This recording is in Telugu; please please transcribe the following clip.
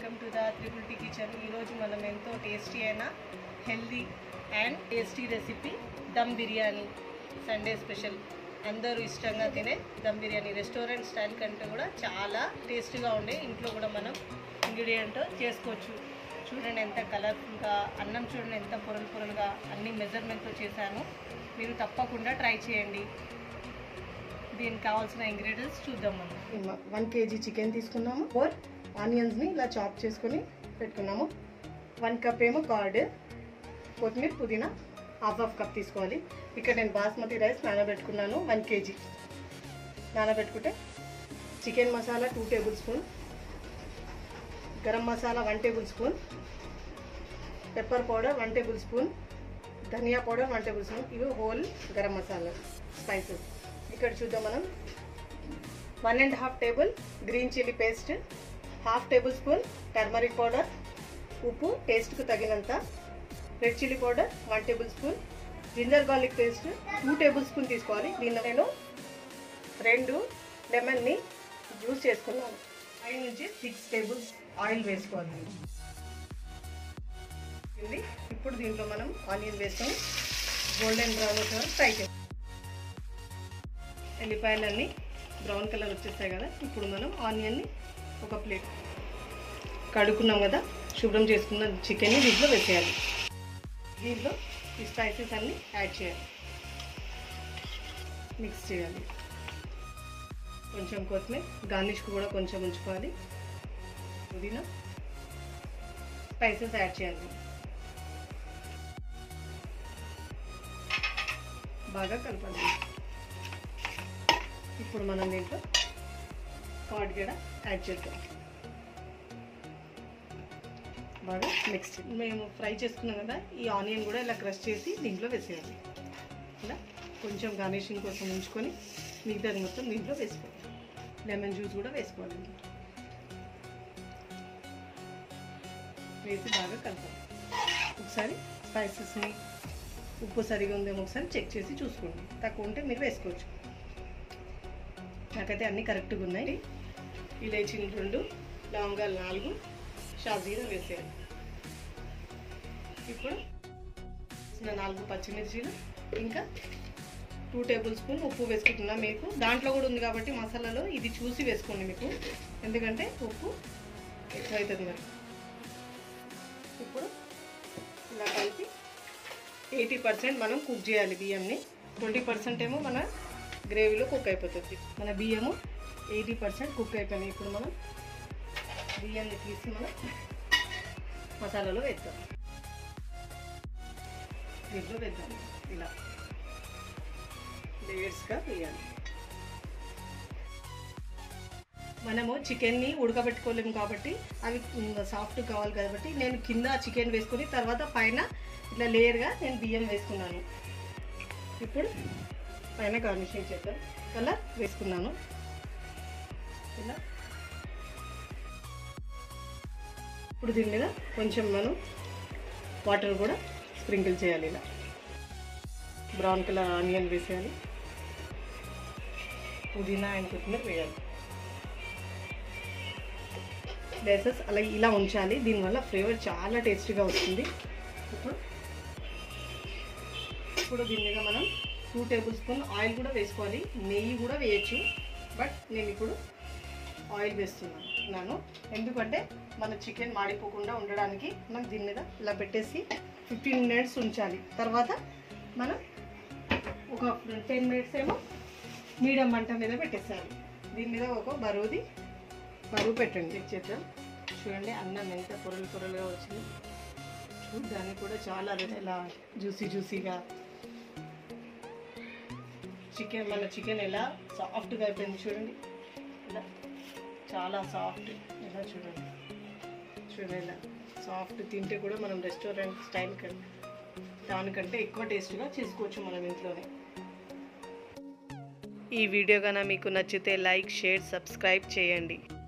welcome to the triple T kitchen ఈరోజు మనం ఎంతో టేస్టీ అయిన healthy and tasty recipe dum biryani Sunday special అందరూ ఇష్టంగా తినే దమ్ బిర్యానీ రెస్టారెంట్ స్టైల్ కంటే కూడా చాలా టేస్టీగా ఉండే ఇంట్లో కూడా మనం ఇంగ్రీడియంట్ చేసుకోవచ్చు చూడండి ఎంత కలర్ఫుల్గా అన్నం చూడండి ఎంత పొరలు పొరలుగా అన్ని మెజర్మెంట్తో చేశాను మీరు తప్పకుండా ట్రై చేయండి దీనికి కావాల్సిన ఇంగ్రీడియంట్స్ చూద్దాం మనం వన్ కేజీ చికెన్ తీసుకున్నాము ఫోర్ ఆనియన్స్ని ఇలా చాప్ చేసుకొని పెట్టుకున్నాము వన్ కప్ ఏమో కార్డ్ కొత్తిమీర పుదీనా హాఫ్ హాఫ్ కప్ తీసుకోవాలి ఇక్కడ నేను బాస్మతి రైస్ నానబెట్టుకున్నాను వన్ కేజీ నానబెట్టుకుంటే chicken masala two tablespoon garam masala one tablespoon pepper powder one tablespoon dhania powder one tablespoon ఇవి హోల్ గరం మసాలా స్పైసెస్ ఇక్కడ చూద్దాం మనం one and half table green chilli paste half tablespoon turmeric powder ఉప్పు టేస్ట్కు తగినంత red chilli powder one tablespoon ginger garlic paste two tablespoon తీసుకోవాలి దీనిలో నేను రెండు లెమన్ని జ్యూస్ చేసుకున్నాను ఫైవ్ నుంచి సిక్స్ టేబుల్స్ ఆయిల్ వేసుకోవాలి ఇది ఇప్పుడు దీంట్లో మనం ఆనియన్ వేసుకొని గోల్డెన్ బ్రౌన్ వచ్చే వరకు ఫ్రై చేస్తాం ఎల్లిపాయలన్నీ బ్రౌన్ కలర్ వచ్చేస్తాయి కదా ఇప్పుడు మనం ఆనియన్ని ఒక ప్లేట్ కడుక్కున్నాం కదా శుభ్రం చేసుకున్న చికెన్ని దీంట్లో వేసేయాలి దీంట్లో ఈ స్పైసెస్ అన్నీ యాడ్ చేయాలి మిక్స్ చేయాలి కొంచెం కొత్తిమీర గార్నిష్కి కూడా కొంచెం ఉంచుకోవాలి పుదీనా స్పైసెస్ యాడ్ చేయాలి బాగా కలపాలి ఇప్పుడు మనం దీంట్లో కార్డ్ కూడా యాడ్ చేద్దాం బాగా మిక్స్ మేము ఫ్రై చేసుకున్నాం కదా ఈ ఆనియన్ కూడా ఇలా క్రష్ చేసి దీంట్లో వేసేయాలి ఇలా కొంచెం గార్నిషింగ్ కోసం ఉంచుకొని మిగతాది మొత్తం దీంట్లో వేసుకోవాలి లెమన్ జ్యూస్ కూడా వేసుకోవాలి వేసి బాగా కలపాలి ఒకసారి స్పైసెస్ని ఉప్పు సరిగా ఉందేమో ఒకసారి చెక్ చేసి చూసుకోండి తక్కువ ఉంటే మీరు వేసుకోవచ్చు నాకైతే అన్నీ కరెక్ట్గా ఉన్నాయి ఇలాచీలు రెండు లవంగాలు నాలుగు షాజీరా వేసేయాలి ఇప్పుడు చిన్న నాలుగు పచ్చిమిర్చీలు ఇంకా టూ టేబుల్ స్పూన్ ఉప్పు వేసుకుంటున్నా మీకు దాంట్లో కూడా ఉంది కాబట్టి మసాలాలో ఇది చూసి వేసుకోండి మీకు ఎందుకంటే ఉప్పు ఎక్కువ అవుతుంది మరి ఇప్పుడు ఇలా కలిపి ఎయిటీ పర్సెంట్ మనం కుక్ చేయాలి బియ్యంని ట్వంటీ పర్సెంట్ ఏమో మన గ్రేవీలో కుక్ అయిపోతుంది మన బియ్యము ఎయిటీ పర్సెంట్ కుక్ అయిపోయినాయి ఇప్పుడు మనం బియ్యాన్ని తీసి మనం మసాలాలో వేద్దాం దీంట్లో వేద్దాం ఇలా లేయర్స్గా వేయాలి మనము చికెన్ని ఉడకబెట్టుకోలేము కాబట్టి అవి సాఫ్ట్ కావాలి కాబట్టి నేను కింద చికెన్ వేసుకొని తర్వాత పైన ఇట్లా లేయర్గా నేను బియ్యం వేసుకున్నాను ఇప్పుడు పైన గార్నిషింగ్ చేద్దాం కలర్ వేసుకున్నాను ఇలా ఇప్పుడు దీని మీద కొంచెం మనం వాటర్ కూడా స్ప్రింకిల్ చేయాలి ఇలా బ్రౌన్ కలర్ ఆనియన్ వేసేయాలి పుదీనా అండ్ కొత్తిమీర వేయాలి లేసెస్ అలా ఇలా ఉంచాలి దీనివల్ల ఫ్లేవర్ చాలా టేస్టీగా వస్తుంది ఇప్పుడు ఇప్పుడు దీని మీద మనం టూ టేబుల్ స్పూన్ ఆయిల్ కూడా వేసుకోవాలి నెయ్యి కూడా వేయచ్చు బట్ నేను ఇప్పుడు ఆయిల్ వేస్తున్నాను ఎందుకంటే మన చికెన్ మాడిపోకుండా ఉండడానికి మనం దీని మీద ఇలా పెట్టేసి ఫిఫ్టీన్ మినిట్స్ ఉంచాలి తర్వాత మనం ఒక టెన్ మినిట్స్ ఏమో మీడియం మంట మీద పెట్టేసాలి దీని మీద ఒక బరువుది బరువు పెట్టండి చెక్ చేద్దాం చూడండి అన్నం ఎంత పొరలు పొరలుగా వచ్చింది చూడడానికి కూడా చాలా ఇలా జ్యూసీ జ్యూసీగా చికెన్ మన చికెన్ ఎలా సాఫ్ట్గా అయిపోయింది చూడండి ఇలా చాలా సాఫ్ట్ ఇలా చూడండి చూడండి ఇలా సాఫ్ట్ తింటే కూడా మనం రెస్టారెంట్ స్టైల్ కంటే దానికంటే ఎక్కువ టేస్ట్గా చేసుకోవచ్చు మనం ఇంట్లోనే ఈ వీడియో కనుక మీకు నచ్చితే లైక్ షేర్ సబ్స్క్రైబ్ చేయండి